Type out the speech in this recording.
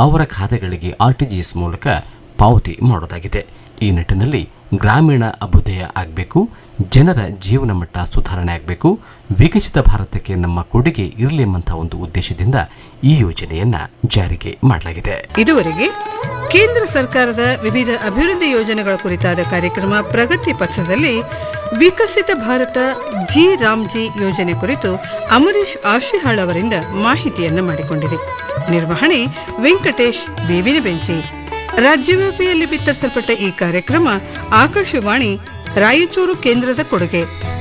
ಅವರ ಖಾತೆಗಳಿಗೆ ಆರ್ಟಿಜಿಎಸ್ ಮೂಲಕ ಪಾವತಿ ಮಾಡೋದಾಗಿದೆ ಈ ನಿಟ್ಟಿನಲ್ಲಿ ಗ್ರಾಮೀಣ ಅಭ್ಯುದಯ ಆಗಬೇಕು ಜನರ ಜೀವನ ಮಟ್ಟ ಸುಧಾರಣೆ ಆಗಬೇಕು ವಿಕಸಿತ ಭಾರತಕ್ಕೆ ನಮ್ಮ ಕೊಡುಗೆ ಇರಲಿ ಎಂಬಂತಹ ಒಂದು ಉದ್ದೇಶದಿಂದ ಈ ಯೋಜನೆಯನ್ನ ಜಾರಿಗೆ ಮಾಡಲಾಗಿದೆ ಇದುವರೆಗೆ ಕೇಂದ್ರ ಸರ್ಕಾರದ ವಿವಿಧ ಅಭಿವೃದ್ಧಿ ಯೋಜನೆಗಳ ಕುರಿತಾದ ಕಾರ್ಯಕ್ರಮ ಪ್ರಗತಿ ಪಥದಲ್ಲಿ ವಿಕಸಿತ ಭಾರತ ಜಿ ರಾಮ್ಜಿ ಯೋಜನೆ ಕುರಿತು ಅಮರೀಶ್ ಆಶಿಹಾಳ್ ಅವರಿಂದ ಮಾಹಿತಿಯನ್ನ ಮಾಡಿಕೊಂಡಿದೆ ನಿರ್ವಹಣೆ ವೆಂಕಟೇಶ್ ಬೇವಿನ ಬೆಂಚಿ ರಾಜ್ಯವ್ಯಾಪಿಯಲ್ಲಿ ಬಿತ್ತರಿಸಲ್ಪಟ್ಟ ಈ ಕಾರ್ಯಕ್ರಮ ಆಕಾಶವಾಣಿ ರಾಯಚೂರು ಕೇಂದ್ರದ ಕೊಡುಗೆ